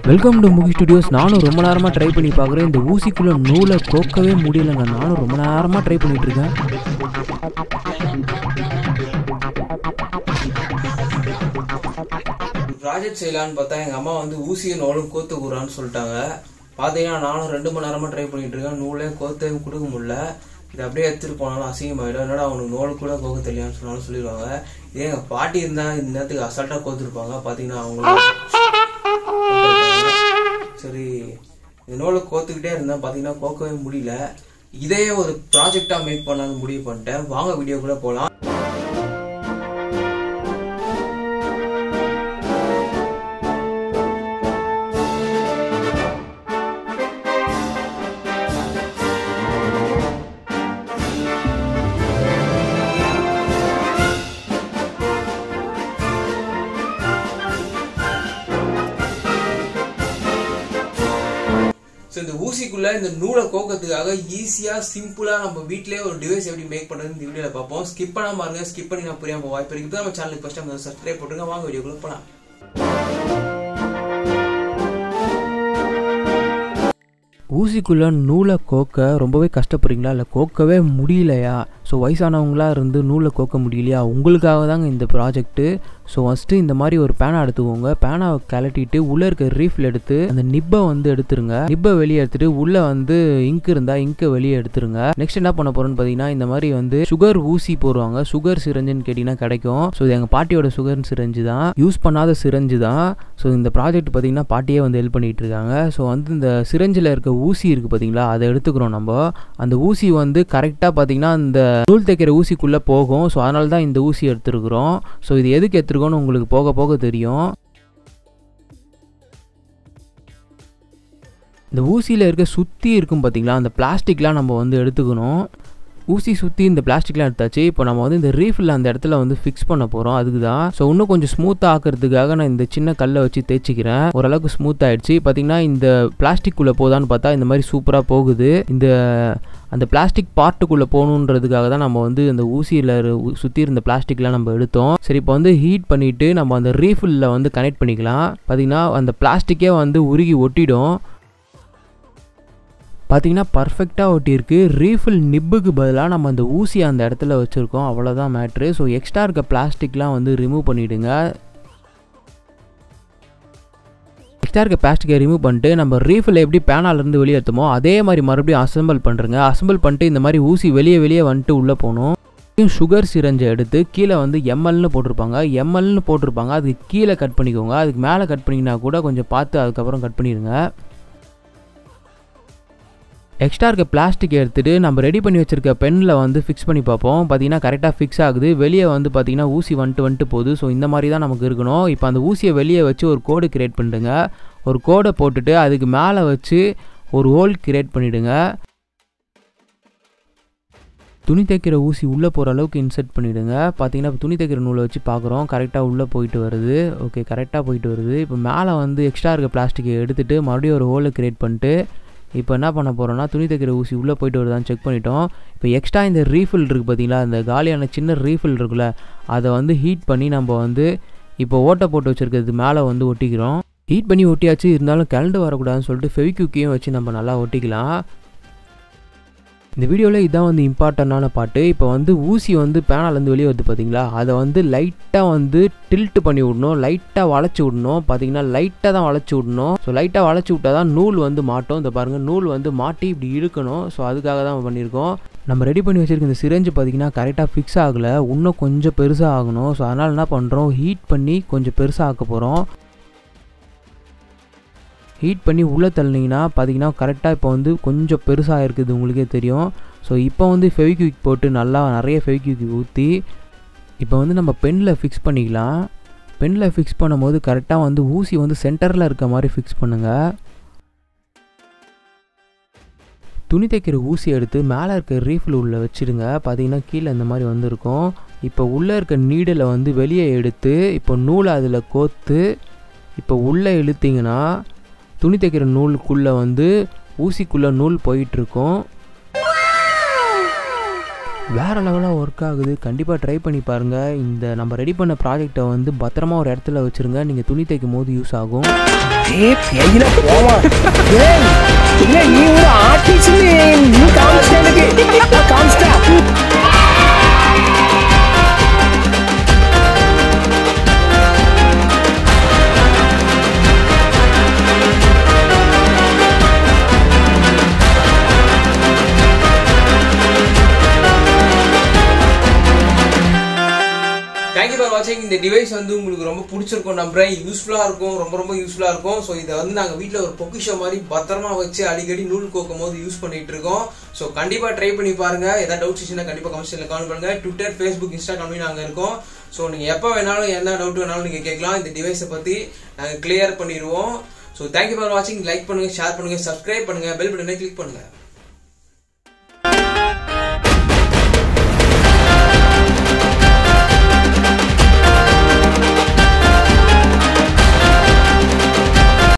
welcome to movie studios நானும் ரொம்ப நேரமாக ட்ரை பண்ணி பார்க்குறேன் இந்த ஊசிக்குள்ளே நூலை கோக்கவே முடியலைங்க நானும் ரொம்ப நேரமாக ட்ரை பண்ணிட்டு இருக்கேன் ப்ராஜெக்ட் செய்யலான்னு பார்த்தா எங்கள் அம்மா வந்து ஊசியை நூலும் கோத்து கூறான்னு சொல்லிட்டாங்க பார்த்தீங்கன்னா நானும் ரெண்டு மணி நேரமாக ட்ரை பண்ணிட்டு இருக்கேன் நூலே கோத்தையும் கொடுக்க முடியல இது அப்படியே எடுத்துட்டு போனாலும் அசிங்கமாயிடும் என்னடா அவனுக்கு நூல் கூட கோக்க தெரியான்னு சொன்னாலும் சொல்லிடுவாங்க இதே எங்கள் பாட்டி இருந்தால் இந்த நேரத்துக்கு அசால்ட்டாக கோத்துருப்பாங்க பார்த்தீங்கன்னா அவங்களும் சரி இந்த நூலை கோத்துக்கிட்டே இருந்தேன் பார்த்தீங்கன்னா கோக்கவே முடியல இதையே ஒரு ப்ராஜெக்டாக மேக் பண்ணலாம்னு முடிவு பண்ணிட்டேன் வாங்க வீடியோ கூட போகலாம் ஸோ இந்த ஊசிக்குள்ள இந்த நூலை கோக்கத்துக்காக ஈஸியா சிம்பிளா நம்ம வீட்லயே ஒரு டிவைஸ் எப்படி மேக் பண்றது இந்த வீடியோல பார்ப்போம் ஸ்கிப் பண்ணாம பாருங்க ஸ்கிப் பண்ணி நான் புரியாம வாய்ப்பு இருக்கு இப்போ நம்ம சேனலுக்கு ஃபர்ஸ்ட் டைம் சப்ஸ்கிரைப் போட்டுருங்க வாங்க வீடியோக்குள்ள போலாம் ஊசிக்குள்ளே நூலை கோக்க ரொம்பவே கஷ்டப்படுறீங்களா இல்லை கோக்கவே முடியலையா ஸோ வயசானவங்களா இருந்து நூலை கோக்க முடியலையா உங்களுக்காக தாங்க இந்த ப்ராஜெக்ட்டு ஸோ ஃபஸ்ட்டு இந்த மாதிரி ஒரு பேனா எடுத்துக்கோங்க பேனாவை கலட்டிட்டு உள்ளே இருக்க ரீஃபில் எடுத்து அந்த நிப்பை வந்து எடுத்துருங்க நிப்பை வெளியே எடுத்துட்டு உள்ளே வந்து இங்க் இருந்தால் இங்கை வெளியே எடுத்துருங்க நெக்ஸ்ட் என்ன பண்ண போகிறோன்னு பார்த்தீங்கன்னா இந்த மாதிரி வந்து சுகர் ஊசி போடுவாங்க சுகர் சிரஞ்சுன்னு கேட்டிங்கன்னா கிடைக்கும் ஸோ இது எங்கள் பாட்டியோட சுகர் சிரஞ்சு தான் யூஸ் பண்ணாத சிரஞ்சு தான் ஸோ இந்த ப்ராஜெக்ட் பார்த்தீங்கன்னா பாட்டியே வந்து ஹெல்ப் பண்ணிட்டு இருக்காங்க ஸோ வந்து இந்த சிரஞ்சில் இருக்க ஊசி இருக்குது பார்த்தீங்களா அதை எடுத்துக்கிறோம் நம்ம அந்த ஊசி வந்து கரெக்டாக பார்த்தீங்கன்னா இந்த நூல் தைக்கிற ஊசிக்குள்ளே போகும் ஸோ அதனால தான் இந்த ஊசி எடுத்துருக்குறோம் ஸோ இது எதுக்கு எடுத்துருக்கோன்னு உங்களுக்கு போக போக தெரியும் இந்த ஊசியில் இருக்க சுற்றி இருக்கும் பார்த்தீங்களா அந்த பிளாஸ்டிக்லாம் நம்ம வந்து எடுத்துக்கணும் ஊசி சுற்றி இந்த பிளாஸ்டிக்லாம் எடுத்தாச்சு இப்போ நம்ம வந்து இந்த ரீஃபில் அந்த இடத்துல வந்து ஃபிக்ஸ் பண்ண போகிறோம் அதுக்கு தான் ஸோ இன்னும் கொஞ்சம் ஸ்மூத்தாக ஆக்கிறதுக்காக நான் இந்த சின்ன கல்லை வச்சு தேய்ச்சிக்கிறேன் ஓரளவுக்கு ஸ்மூத் ஆயிடுச்சு பார்த்தீங்கன்னா இந்த பிளாஸ்டிக்குள்ளே போதான்னு பார்த்தா இந்த மாதிரி சூப்பராக போகுது இந்த அந்த பிளாஸ்டிக் பார்ட்டுக்குள்ளே போகணுன்றதுக்காக தான் நம்ம வந்து அந்த ஊசியில் சுற்றி இருந்த பிளாஸ்டிக்லாம் நம்ம எடுத்தோம் சரி இப்போ வந்து ஹீட் பண்ணிவிட்டு நம்ம அந்த ரீஃபில்ல வந்து கனெக்ட் பண்ணிக்கலாம் பார்த்தீங்கன்னா அந்த பிளாஸ்டிக்கே வந்து உருகி ஒட்டிடும் பார்த்தீங்கன்னா பர்ஃபெக்டாக ஒட்டியிருக்கு ரீஃபில் நிப்புக்கு பதிலாக நம்ம அந்த ஊசி அந்த இடத்துல வச்சுருக்கோம் அவ்வளோதான் மேட்ரு ஸோ எக்ஸ்ட்ரா இருக்க பிளாஸ்டிக்லாம் வந்து ரிமூவ் பண்ணிவிடுங்க எக்ஸ்ட்ரா இருக்க பிளாஸ்டிக்கை ரிமூவ் பண்ணிட்டு நம்ம ரீஃபில் எப்படி பேனாலேருந்து வெளியே எடுத்தோமோ அதே மாதிரி மறுபடியும் அசம்பிள் பண்ணுறங்க அசம்பிள் பண்ணிட்டு இந்த மாதிரி ஊசி வெளியே வெளியே வந்துட்டு உள்ளே போகணும் சுகர் சிரஞ்சை எடுத்து கீழே வந்து எம்எல்னு போட்டிருப்பாங்க எம்எல்னு போட்டிருப்பாங்க அதுக்கு கீழே கட் பண்ணிக்கோங்க அதுக்கு மேலே கட் பண்ணிங்கன்னா கூட கொஞ்சம் பார்த்து அதுக்கப்புறம் கட் பண்ணிடுங்க எக்ஸ்ட்ரா இருக்க பிளாஸ்டிக் எடுத்துகிட்டு நம்ம ரெடி பண்ணி வச்சுருக்க பெனில் வந்து ஃபிக்ஸ் பண்ணி பார்ப்போம் பார்த்தீங்கன்னா கரெக்டாக ஃபிக்ஸ் ஆகுது வெளியே வந்து பார்த்தீங்கன்னா ஊசி வந்துட்டு வந்துட்டு போகுது ஸோ இந்த மாதிரி தான் நமக்கு இருக்கணும் இப்போ அந்த ஊசியை வெளியே வச்சு ஒரு கோடு கிரியேட் பண்ணிடுங்க ஒரு கோடை போட்டுட்டு அதுக்கு மேலே வச்சு ஒரு ஹோல் கிரியேட் பண்ணிவிடுங்க துணி தைக்கிற ஊசி உள்ளே போகிற அளவுக்கு இன்செர்ட் பண்ணிவிடுங்க பார்த்தீங்கன்னா இப்போ துணி தைக்கிற நூலை வச்சு பார்க்குறோம் கரெக்டாக உள்ளே போயிட்டு வருது ஓகே கரெக்டாக போயிட்டு வருது இப்போ மேலே வந்து எக்ஸ்ட்ரா இருக்க பிளாஸ்டிக்கை எடுத்துகிட்டு மறுபடியும் ஒரு ஹோலை கிரியேட் பண்ணிட்டு இப்போ என்ன பண்ண போகிறோம்னா துணி தைக்கிற ஊசி உள்ளே போயிட்டு வருதான்னு செக் பண்ணிட்டோம் இப்போ எக்ஸ்ட்ரா இந்த ரீஃபில் இருக்குது பார்த்தீங்களா இந்த காலியான சின்ன ரீஃபில் இருக்குல்ல அதை வந்து ஹீட் பண்ணி நம்ம வந்து இப்போ ஓட்டை போட்டு வச்சுருக்கிறது மேலே வந்து ஒட்டிக்கிறோம் ஹீட் பண்ணி ஒட்டியாச்சு இருந்தாலும் கலண்டு வரக்கூடாதுன்னு சொல்லிட்டு ஃபெவிக்யூக்கையும் வச்சு நம்ம நல்லா ஒட்டிக்கலாம் இந்த வீடியோவில் இதான் வந்து இம்பார்ட்டண்டான பாட்டு இப்போ வந்து ஊசி வந்து பேனாலேருந்து வெளியே வருது பார்த்தீங்களா அதை வந்து லைட்டாக வந்து டில்ட் பண்ணி விடணும் லைட்டாக வளைச்சி விடணும் பார்த்தீங்கன்னா லைட்டாக தான் வளைச்சி விடணும் ஸோ லைட்டாக வளைச்சி விட்டால் தான் நூல் வந்து மாட்டோம் இந்த பாருங்கள் நூல் வந்து மாட்டி இப்படி இழுக்கணும் ஸோ அதுக்காக தான் பண்ணியிருக்கோம் நம்ம ரெடி பண்ணி வச்சுருக்க இந்த சிரஞ்சு பார்த்தீங்கன்னா கரெக்டாக ஃபிக்ஸ் ஆகலை இன்னும் கொஞ்சம் பெருசாக ஆகணும் ஸோ அதனால் என்ன பண்ணுறோம் ஹீட் பண்ணி கொஞ்சம் பெருசாக ஆக்க போகிறோம் ஹீட் பண்ணி உள்ளே தள்ளினீங்கன்னா பார்த்தீங்கன்னா கரெக்டாக இப்போ வந்து கொஞ்சம் பெருசாக இருக்குது உங்களுக்கே தெரியும் ஸோ இப்போ வந்து ஃபெவிக்விக் போட்டு நல்லா நிறைய ஃபெவிக்விக் ஊற்றி இப்போ வந்து நம்ம பெனில் ஃபிக்ஸ் பண்ணிக்கலாம் பெனில் ஃபிக்ஸ் பண்ணும்போது கரெக்டாக வந்து ஊசி வந்து சென்டரில் இருக்க மாதிரி ஃபிக்ஸ் பண்ணுங்கள் துணி தைக்கிற ஊசி எடுத்து மேலே இருக்க ரீஃபில் உள்ளே வச்சுடுங்க பார்த்தீங்கன்னா கீழே இந்த மாதிரி வந்திருக்கும் இப்போ உள்ளே இருக்க நீடலை வந்து வெளியே எடுத்து இப்போ நூலை அதில் கோத்து இப்போ உள்ளே இழுத்தீங்கன்னா துணி தைக்கிற நூலுக்குள்ளே வந்து ஊசிக்குள்ளே நூல் போயிட்டுருக்கும் வேறு லெவலாக ஒர்க் ஆகுது கண்டிப்பாக ட்ரை பண்ணி பாருங்கள் இந்த நம்ம ரெடி பண்ண ப்ராஜெக்டை வந்து பத்திரமா ஒரு இடத்துல வச்சுருங்க நீங்கள் துணி தைக்கும் போது யூஸ் ஆகும் ஏய் பேயில போவா ஏய் இல்ல நீ ஒரு ஆர்டிஸ்ட் நீ காமிச்சிட்ட எனக்கு காமிச்சிட்டா தேங்க்யூ ஃபார் வாட்சிங் இந்த டிவைஸ் வந்து உங்களுக்கு ரொம்ப பிடிச்சிருக்கும் நம்புறேன் யூஸ்ஃபுல்லா இருக்கும் ரொம்ப ரொம்ப யூஸ்ஃபுல்லா இருக்கும் ஸோ இதை வந்து நாங்க வீட்ல ஒரு பொக்கிஷம் மாதிரி பத்திரமா வச்சு அடிக்கடி நூல் கோக்கும் போது யூஸ் பண்ணிட்டு இருக்கோம் ஸோ கண்டிப்பா ட்ரை பண்ணி பாருங்க ஏதாவது டவுட்ஸ் இருந்துச்சுன்னா கண்டிப்பா கமெண்ட்ஸ்ல கால் பண்ணுங்க ட்விட்டர் ஃபேஸ்புக் இன்ஸ்டாகிராம்லயும் நாங்க இருக்கோம் ஸோ நீங்க எப்போ வேணாலும் என்ன டவுட் வேணாலும் நீங்க கேட்கலாம் இந்த டிவைஸை பத்தி நாங்க கிளியர் பண்ணிடுவோம் ஸோ தேங்க்யூ ஃபார் வாட்சிங் லைக் பண்ணுங்க ஷேர் பண்ணுங்க சப்ஸ்கிரைப் பண்ணுங்க பெல் பட்டனை கிளிக் பண்ணுங்க